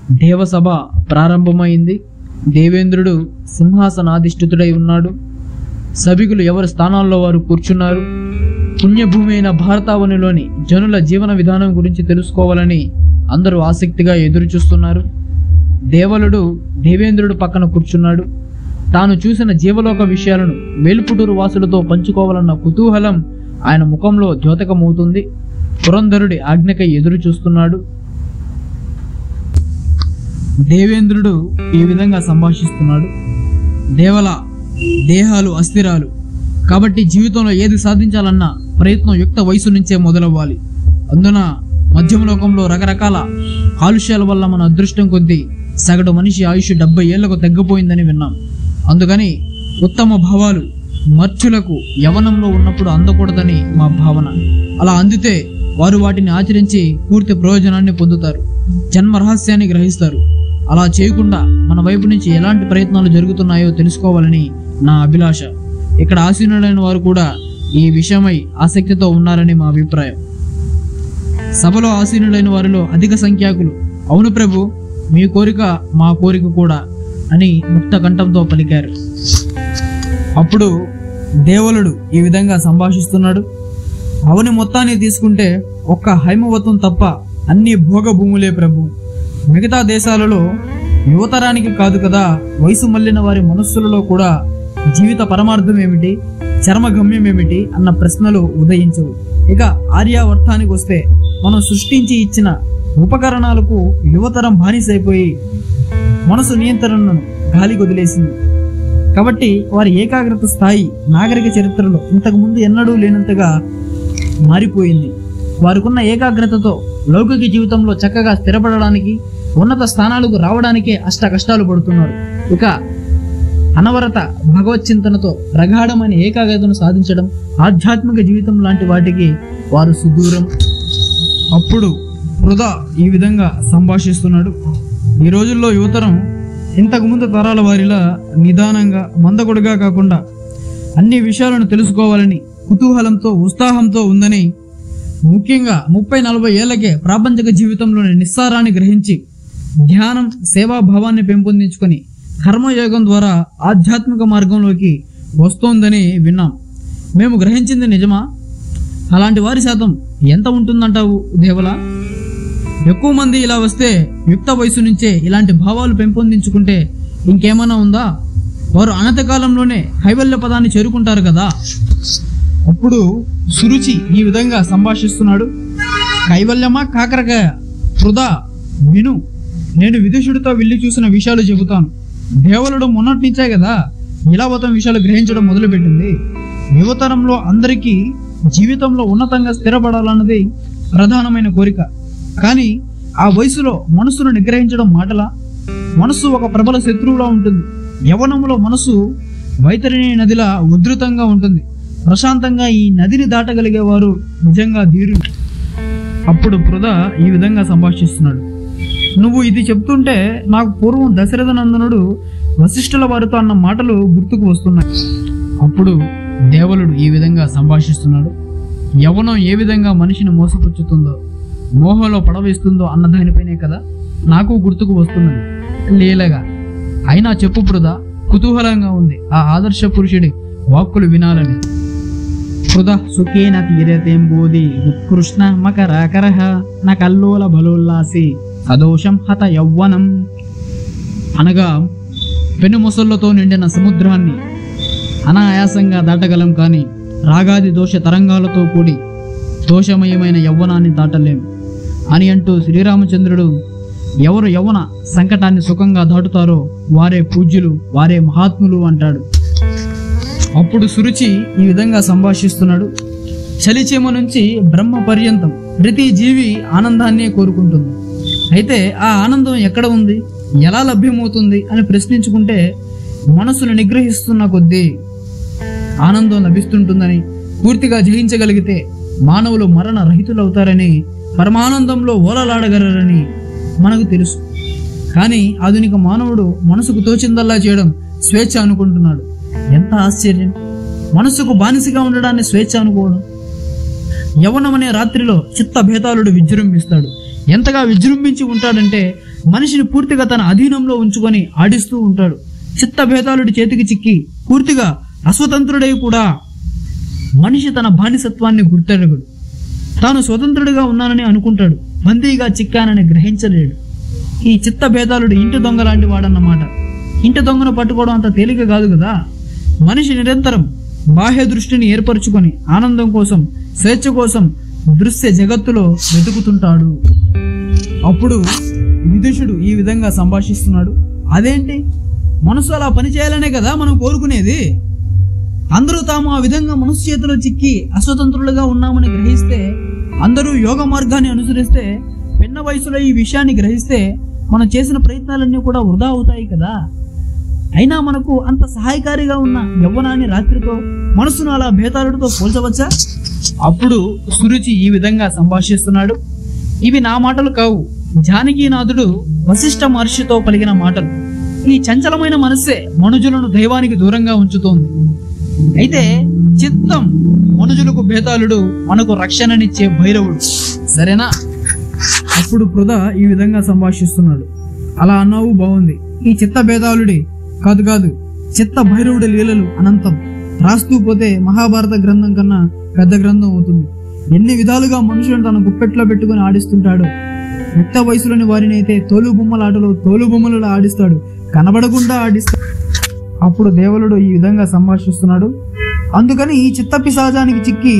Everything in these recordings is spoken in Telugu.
దేవసభ ప్రారంభమైంది దేవేంద్రుడు సింహాసనాధిష్ఠితుడై ఉన్నాడు సభికులు ఎవరి స్థానాల్లో వారు కూర్చున్నారు పుణ్యభూమి అయిన భారతావనిలోని జనుల జీవన విధానం గురించి తెలుసుకోవాలని అందరూ ఆసక్తిగా ఎదురుచూస్తున్నారు దేవలుడు దేవేంద్రుడు పక్కన కూర్చున్నాడు తాను చూసిన జీవలోక విషయాలను వేల్పుటూరు వాసులతో పంచుకోవాలన్న కుతూహలం ఆయన ముఖంలో ద్యోతకమవుతుంది పురంధరుడి ఆజ్ఞకై ఎదురు చూస్తున్నాడు దేవేంద్రుడు ఈ విధంగా సంభాషిస్తున్నాడు దేవల దేహాలు అస్థిరాలు కాబట్టి జీవితంలో ఏది సాధించాలన్నా ప్రయత్నం యుక్త వయసు నుంచే మొదలవ్వాలి అందున మధ్యమ లోకంలో రకరకాల కాలుష్యాల వల్ల మన అదృష్టం కొద్దీ సగటు మనిషి ఆయుష్ డెబ్బై ఏళ్లకు తగ్గిపోయిందని విన్నాం అందుకని ఉత్తమ భావాలు మర్చులకు యవనంలో ఉన్నప్పుడు అందకూడదని మా భావన అలా అందితే వారు వాటిని ఆచరించి పూర్తి ప్రయోజనాన్ని పొందుతారు జన్మ రహస్యాన్ని గ్రహిస్తారు అలా చేయకుండా మన వైపు నుంచి ఎలాంటి ప్రయత్నాలు జరుగుతున్నాయో తెలుసుకోవాలని నా అభిలాష ఇక్కడ ఆసీనులైన వారు కూడా ఈ విషయమై ఆసక్తితో ఉన్నారని మా అభిప్రాయం సభలో ఆసీనులైన వారిలో అధిక సంఖ్యాకులు అవును ప్రభు మీ కోరిక మా కోరిక కూడా అని ముక్త కంఠంతో పలికారు అప్పుడు దేవలుడు ఈ విధంగా సంభాషిస్తున్నాడు అవని మొత్తాన్ని తీసుకుంటే ఒక్క హైమవతం తప్ప అన్ని భోగ భూములే ప్రభు మిగతా దేశాలలో యువతరానికి కాదు కదా వయసు మళ్ళిన వారి మనస్సులలో కూడా జీవిత పరమార్థం ఏమిటి చర్మ గమ్యం ఏమిటి అన్న ప్రశ్నలు ఉదయించవు ఇక ఆర్యావర్తానికి వస్తే మనం సృష్టించి ఇచ్చిన ఉపకరణాలకు యువతరం బానిసైపోయి మనసు నియంత్రణను గాలికి వదిలేసింది కాబట్టి వారి ఏకాగ్రత స్థాయి నాగరిక చరిత్రలో ఇంతకు ముందు ఎన్నడూ లేనంతగా మారిపోయింది వారికున్న ఏకాగ్రతతో లౌకిక జీవితంలో చక్కగా స్థిరపడడానికి ఉన్నత స్థానాలకు రావడానికే అష్ట కష్టాలు పడుతున్నారు ఇక అనవరత భగవత్ చింతనతో ప్రగాఢమైన ఏకాగ్రతను సాధించడం ఆధ్యాత్మిక జీవితం లాంటి వాటికి వారు సుదూరం అప్పుడు వృధా ఈ విధంగా సంభాషిస్తున్నాడు ఈ రోజుల్లో యువతరం ఇంతకుముందు తరాల వారిలా నిదానంగా మందకొడిగా కాకుండా అన్ని విషయాలను తెలుసుకోవాలని కుతూహలంతో ఉత్సాహంతో ఉందని ముఖ్యంగా ముప్పై నలభై ఏళ్లకే ప్రాపంచిక జీవితంలోని నిస్సారాన్ని గ్రహించి ధ్యానం సేవాభావాన్ని పెంపొందించుకొని కర్మయోగం ద్వారా ఆధ్యాత్మిక మార్గంలోకి వస్తోందని విన్నాం మేము గ్రహించింది నిజమా అలాంటి వారి శాతం ఎంత ఉంటుందంటావు దేవలా ఎక్కువ మంది ఇలా వస్తే యుక్త వయసు నుంచే ఇలాంటి భావాలు పెంపొందించుకుంటే ఇంకేమైనా ఉందా వారు అనత కాలంలోనే కైవల్య పదాన్ని చేరుకుంటారు కదా అప్పుడు సురుచి ఈ విధంగా సంభాషిస్తున్నాడు కైవల్యమా కాకరకాయ వృధా విను నేను విదుషుడితో వెళ్ళి చూసిన విషయాలు చెబుతాను దేవలుడు మొన్నటి నుంచే కదా ఇలావతం విషయాలు గ్రహించడం మొదలుపెట్టింది యువతరంలో అందరికీ జీవితంలో ఉన్నతంగా స్థిరపడాలన్నది ప్రధానమైన కోరిక కానీ ఆ వయసులో మనసును నిగ్రహించడం మాటలా మనసు ఒక ప్రబల శత్రువులా ఉంటుంది యవనంలో మనసు వైతరిణి నదిలా ఉధృతంగా ఉంటుంది ప్రశాంతంగా ఈ నదిని దాటగలిగే వారు నిజంగా ధీరులు అప్పుడు పృథ ఈ విధంగా సంభాషిస్తున్నాడు నువ్వు ఇది చెప్తుంటే నాకు పూర్వం దశరథ నందనుడు వశిష్ఠుల వారితో అన్న మాటలు గుర్తుకు వస్తున్నాయి అప్పుడు దేవలుడు ఈ విధంగా సంభాషిస్తున్నాడు యవనం ఏ విధంగా మనిషిని మోసపుచ్చుతుందో మోహంలో పడవేస్తుందో అన్న దానిపైనే కదా నాకు గుర్తుకు వస్తున్నది లీలగా అయినా చెప్పు పృథ కుతూహలంగా ఉంది ఆ ఆదర్శ పురుషుడి వాక్కులు వినాలని హృద సుఖేన తీరతేం బోధి ఉత్కృష్ణ మకరాకరః న కల్లోల బలోల్లాసి సదోషం హత యౌవనం అనగా పెనుమొసళ్లతో నిండిన సముద్రాన్ని అనాయాసంగా దాటగలం కానీ రాగాది దోష తరంగాలతో కూడి దోషమయమైన యవ్వనాన్ని దాటలేం అని అంటూ శ్రీరామచంద్రుడు ఎవరు యవ్వన సంకటాన్ని సుఖంగా దాటుతారో వారే పూజ్యులు వారే మహాత్ములు అంటాడు అప్పుడు సురుచి ఈ విధంగా సంభాషిస్తున్నాడు చలిచీమ నుంచి బ్రహ్మ పర్యంతం ప్రతి జీవి ఆనందాన్నే కోరుకుంటుంది అయితే ఆ ఆనందం ఎక్కడ ఉంది ఎలా లభ్యమవుతుంది అని ప్రశ్నించుకుంటే మనసును నిగ్రహిస్తున్న కొద్దీ ఆనందం లభిస్తుంటుందని పూర్తిగా జయించగలిగితే మానవులు మరణ రహితులవుతారని పరమానందంలో ఓలలాడగలరని మనకు తెలుసు కానీ ఆధునిక మానవుడు మనసుకు తోచిందల్లా చేయడం స్వేచ్ఛ అనుకుంటున్నాడు ఎంత ఆశ్చర్యం మనసుకు బానిసగా ఉండడాన్ని స్వేచ్ఛ అనుకోవడం యవనం అనే రాత్రిలో చిత్త భేదాలుడు విజృంభిస్తాడు ఎంతగా విజృంభించి ఉంటాడంటే మనిషిని పూర్తిగా తన అధీనంలో ఉంచుకొని ఆడిస్తూ ఉంటాడు చిత్త భేదాలుడి చేతికి చిక్కి పూర్తిగా అస్వతంత్రుడై కూడా మనిషి తన బానిసత్వాన్ని గుర్తెరగడు తాను స్వతంత్రుడిగా ఉన్నానని అనుకుంటాడు బందీగా చిక్కానని గ్రహించలేడు ఈ చిత్త భేదాలుడు ఇంటి దొంగ లాంటి వాడన్నమాట ఇంటి దొంగను పట్టుకోవడం అంత తేలిక కాదు కదా మనిషి నిరంతరం బాహ్య దృష్టిని ఏర్పరచుకొని ఆనందం కోసం స్వేచ్ఛ కోసం దృశ్య జగత్తులో వెతుకుతుంటాడు అప్పుడు విదుషుడు ఈ విధంగా సంభాషిస్తున్నాడు అదేంటి మనసు అలా పని చేయాలనే కదా మనం కోరుకునేది అందరూ తాము ఆ విధంగా మనసు చేతిలో చిక్కి అస్వతంత్రులుగా ఉన్నామని గ్రహిస్తే అందరూ యోగ మార్గాన్ని అనుసరిస్తే పిన్న వయసులో ఈ విషయాన్ని గ్రహిస్తే మనం చేసిన ప్రయత్నాలన్నీ కూడా వృధా అవుతాయి కదా అయినా మనకు అంత సహాయకారిగా ఉన్న యవ్వనాన్ని రాత్రితో మనసును అలా భేతాళుడితో పోల్చవచ్చా అప్పుడు సురుచి ఈ విధంగా సంభాషిస్తున్నాడు ఇవి నా మాటలు కావు జానకీనాథుడు వశిష్ఠ మహర్షితో పలికిన మాటలు ఈ చంచలమైన మనస్సే మనుజులను దైవానికి దూరంగా ఉంచుతోంది అయితే చిత్తం మనుజులకు భేతాళుడు మనకు రక్షణనిచ్చే భైరవుడు సరేనా అప్పుడు పృథ ఈ విధంగా సంభాషిస్తున్నాడు అలా అన్నావు బాగుంది ఈ చిత్త భేదాళుడి కాదు కాదు చిత్త భైరవుడి లీలలు అనంతం రాస్తూ పోతే మహాభారత గ్రంథం కన్నా పెద్ద గ్రంథం అవుతుంది ఎన్ని విధాలుగా మనుషులను తన గుప్పెట్లో పెట్టుకుని ఆడిస్తుంటాడు యుక్త వయసులోని వారిని అయితే తోలు బొమ్మల ఆటలో తోలు బొమ్మలలో ఆడిస్తాడు కనబడకుండా ఆడిస్తాడు అప్పుడు దేవలుడు ఈ విధంగా సంభాషిస్తున్నాడు అందుకని ఈ చిత్త పిశాచానికి చిక్కి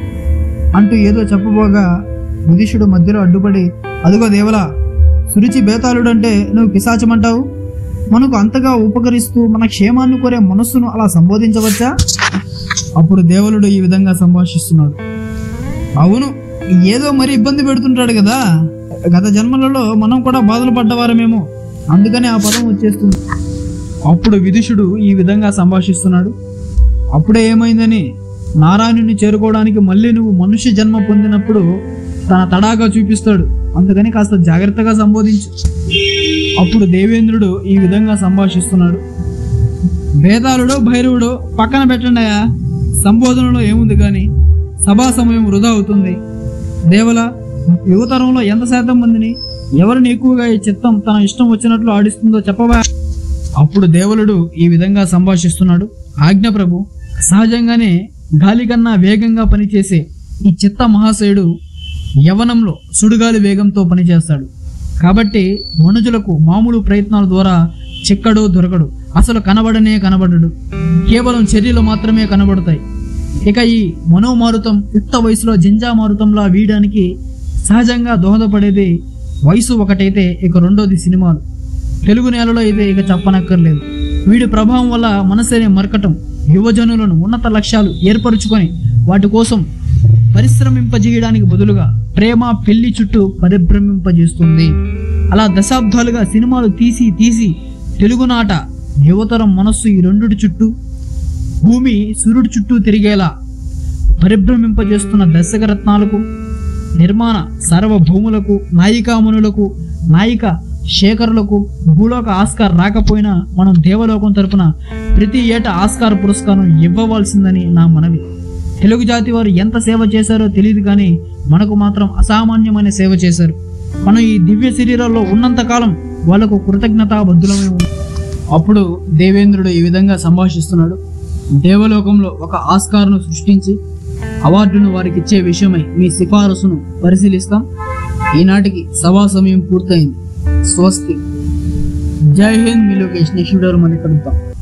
అంటూ ఏదో చెప్పబోగా విదిషుడు మధ్యలో అడ్డుపడి అదుగో దేవలా సురుచి బేతాళుడంటే నువ్వు పిశాచమంటావు మనకు అంతగా ఉపకరిస్తూ మన క్షేమాన్ని కోరే మనస్సును అలా సంబోధించవచ్చా అప్పుడు దేవలుడు ఈ విధంగా సంభాషిస్తున్నాడు అవును ఏదో మరి ఇబ్బంది పెడుతుంటాడు కదా గత జన్మలలో మనం కూడా బాధలు పడ్డవారమేమో అందుకని ఆ పదం వచ్చేస్తుంది అప్పుడు విదుషుడు ఈ విధంగా సంభాషిస్తున్నాడు అప్పుడే ఏమైందని నారాయణుని చేరుకోవడానికి మళ్ళీ నువ్వు మనుష్య జన్మ పొందినప్పుడు తన తడాగా చూపిస్తాడు అందుకని కాస్త జాగ్రత్తగా సంబోధించు అప్పుడు దేవేంద్రుడు ఈ విధంగా సంభాషిస్తున్నాడు భేదాలుడో భైరవుడో పక్కన పెట్టండియా సంబోధనలో ఏముంది కానీ సభా సమయం వృధా అవుతుంది దేవల యువతరంలో ఎంత శాతం మందిని ఎవరిని ఎక్కువగా ఈ చిత్తం తన ఇష్టం వచ్చినట్లు ఆడిస్తుందో చెప్పవా అప్పుడు దేవులుడు ఈ విధంగా సంభాషిస్తున్నాడు ఆజ్ఞ ప్రభు సహజంగానే గాలి కన్నా వేగంగా పనిచేసే ఈ చిత్త మహాశయుడు యవనంలో సుడిగాలి వేగంతో పనిచేస్తాడు కాబట్టి మనుజులకు మామూలు ప్రయత్నాల ద్వారా చిక్కడు దొరకడు అసలు కనబడనే కనబడడు కేవలం చర్యలు మాత్రమే కనబడతాయి ఇక ఈ మనోమారుతం యుక్త వయసులో జంజా మారుతంలా వీయడానికి సహజంగా దోహదపడేది వయసు ఒకటైతే ఇక రెండోది సినిమాలు తెలుగు నేలలో అయితే ఇక చెప్పనక్కర్లేదు వీడి ప్రభావం వల్ల మనసనే మరకటం యువజనులను ఉన్నత లక్ష్యాలు ఏర్పరుచుకొని వాటి కోసం పరిశ్రమింపజేయడానికి బదులుగా ప్రేమ పెళ్లి చుట్టూ పరిభ్రమింపజేస్తుంది అలా దశాబ్దాలుగా సినిమాలు తీసి తీసి తెలుగునాట యువతరం మనస్సు ఈ రెండుటి చుట్టూ భూమి సూర్యుడి చుట్టూ తిరిగేలా పరిభ్రమింపజేస్తున్న దర్శకరత్నాలకు నిర్మాణ సార్వభౌములకు నాయికామణులకు నాయిక శేఖరులకు భూలోక ఆస్కార్ రాకపోయినా మనం దేవలోకం తరపున ప్రతి ఏటా ఆస్కార్ పురస్కారం ఇవ్వవలసిందని నా మనవి తెలుగు జాతి వారు ఎంత సేవ చేశారో తెలియదు కానీ మనకు మాత్రం అసామాన్యమైన సేవ చేశారు మనం ఈ దివ్య శరీరాల్లో ఉన్నంత కాలం వాళ్లకు కృతజ్ఞతాబద్ధులమై ఉన్నాం అప్పుడు దేవేంద్రుడు ఈ విధంగా సంభాషిస్తున్నాడు దేవలోకంలో ఒక ఆస్కార్ను సృష్టించి అవార్డును వారికి ఇచ్చే విషయమై మీ సిఫారసును పరిశీలిస్తాం ఈనాటికి సభా సమయం పూర్తయింది స్వస్తి జై హింద్ మీ లోకేష్ నెక్స్ట్ వీడియోలో మళ్ళీ కలుద్దాం